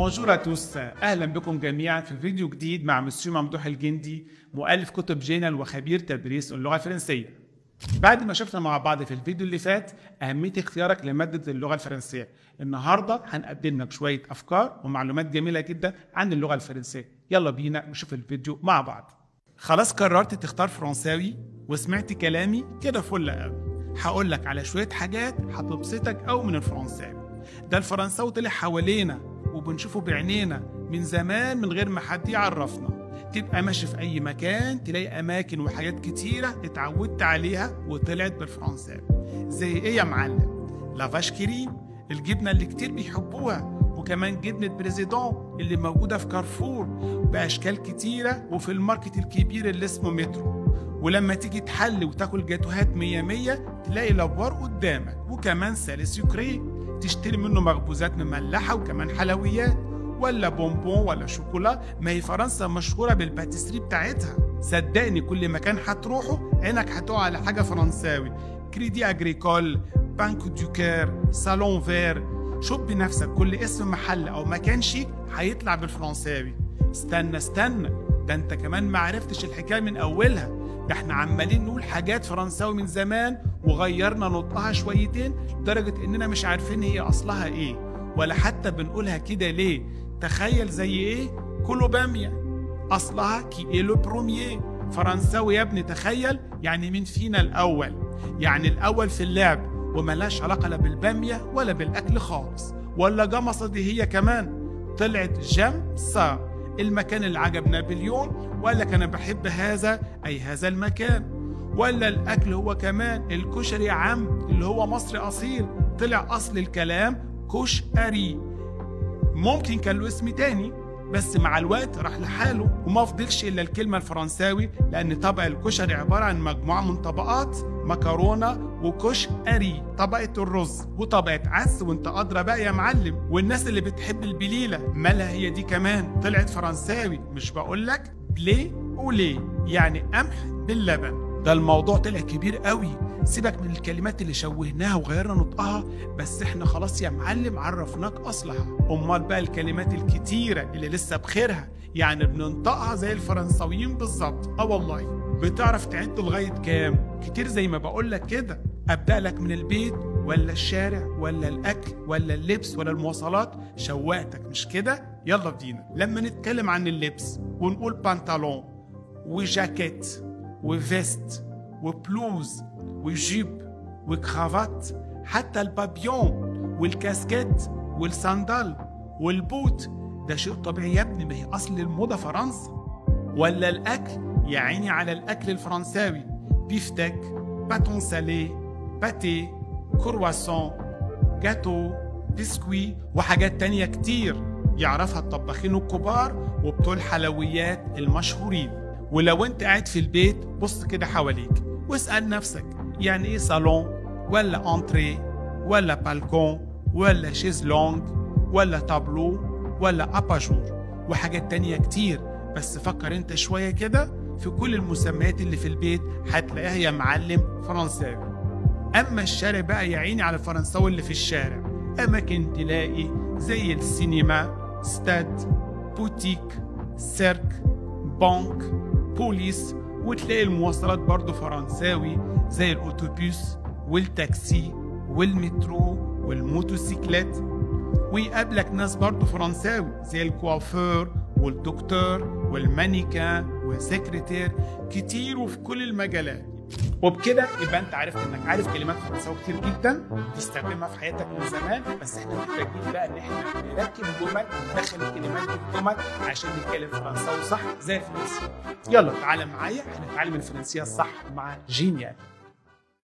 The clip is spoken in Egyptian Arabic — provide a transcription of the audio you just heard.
بونجور توس اهلا بكم جميعا في فيديو جديد مع مسيو ممدوح الجندي مؤلف كتب جينال وخبير تدريس اللغه الفرنسيه بعد ما شفنا مع بعض في الفيديو اللي فات أهمية اختيارك لمادة اللغة الفرنسية النهاردة هنقدم لك شوية أفكار ومعلومات جميلة جدا عن اللغة الفرنسية يلا بينا نشوف الفيديو مع بعض خلاص قررت تختار فرنساوي وسمعت كلامي كده فل قوي هقول لك على شوية حاجات هتبسطك أو من الفرنساوي ده الفرنساوي طلع حوالينا وبنشوفه بعينينا من زمان من غير ما حد يعرفنا تبقى ماشي في أي مكان تلاقي أماكن وحاجات كتيرة اتعودت عليها وطلعت بالفرنساوي زي إيه يا معلم؟ لافاش كريم الجبنة اللي كتير بيحبوها وكمان جبنة بريزيدون اللي موجودة في كارفور بأشكال كتيرة وفي الماركت الكبير اللي اسمه مترو ولما تيجي تحل وتاكل جاتوهات مية مية تلاقي لافوار قدامك وكمان سالي سكري تشتري منه مخبوزات مملحة وكمان حلويات ولا بونبون ولا شوكولا ما هي فرنسا مشهورة بالباتيسري بتاعتها صدقني كل مكان هتروحه عينك هتقع على حاجة فرنساوي كريدي أجريكول بانك دو كير صالون فير شوف بنفسك كل اسم محل أو مكان شيك هيطلع بالفرنساوي استنى استنى ده انت كمان ما عرفتش الحكاية من أولها ده احنا عمالين نقول حاجات فرنساوي من زمان وغيرنا نطقها شويتين لدرجة اننا مش عارفين هي اصلها ايه ولا حتى بنقولها كده ليه تخيل زي ايه كله بامية اصلها كي ايه لو بروميي فرنساوي يا ابني تخيل يعني مين فينا الاول يعني الاول في اللعب وملاش علاقة لا بالبامية ولا بالاكل خالص ولا جمصة دي هي كمان طلعت جم سا المكان اللي عجب نابليون ولا كان بحب هذا أي هذا المكان ولا الأكل هو كمان الكشري يا عم اللي هو مصري أصيل طلع أصل الكلام كش أري ممكن كان له اسم تاني بس مع الوقت راح لحاله وما فضلش الا الكلمه الفرنساوي لان طبق الكشري عباره عن مجموعه من طبقات مكرونه وكش اري طبقه الرز وطبقه عدس وانت ادرى بقى يا معلم والناس اللي بتحب البليله مالها هي دي كمان طلعت فرنساوي مش بقول لك بلي ولي يعني قمح باللبن ده الموضوع طلع كبير قوي سيبك من الكلمات اللي شوهناها وغيرنا نطقها بس احنا خلاص يا معلم عرفناك اصلها امال بقى الكلمات الكتيره اللي لسه بخيرها يعني بننطقها زي الفرنساويين بالظبط اه والله بتعرف تعد لغايه كام كتير زي ما بقول لك كده ابدا لك من البيت ولا الشارع ولا الاكل ولا اللبس ولا المواصلات شوقتك مش كده يلا بينا لما نتكلم عن اللبس ونقول بنطلون وجاكيت وفيست وبلوز وجيب وكرافات حتى البابيون والكاسكيت والصندال والبوت ده شيء طبيعي يا ابني ما هي اصل الموضه فرنسا ولا الاكل يا عيني على الاكل الفرنساوي بيفتك باتون سالي باتي كرواسون جاتو بسكوي وحاجات تانية كتير يعرفها الطباخين الكبار وبتوع الحلويات المشهورين ولو انت قاعد في البيت بص كده حواليك واسأل نفسك يعني ايه صالون ولا انتري ولا بالكون ولا شيزلونج ولا تابلو ولا اباجور وحاجات تانية كتير بس فكر انت شوية كده في كل المسميات اللي في البيت هتلاقيها يا معلم فرنساوي اما الشارع بقى يا عيني على الفرنساوي اللي في الشارع اماكن تلاقي زي السينما ستاد بوتيك سيرك بنك بوليس وتلاقي المواصلات برضو فرنساوي زي الأوتوبيس والتاكسي والمترو والموتوسيكلات ويقابلك ناس برضو فرنساوي زي الكوافير والدكتور والمانيكان والسكرتير كتير وفي كل المجالات وبكده يبقى انت عرفت انك عارف كلمات فرنساوي كتير جدا تستخدمها في حياتك من زمان بس احنا محتاجين بقى ان احنا نركب جمل وندخل الكلمات دي الجمل عشان نتكلم فرنساوي صح زي الفرنسي يلا تعالى معايا هنتعلم الفرنسيه الصح مع جينيال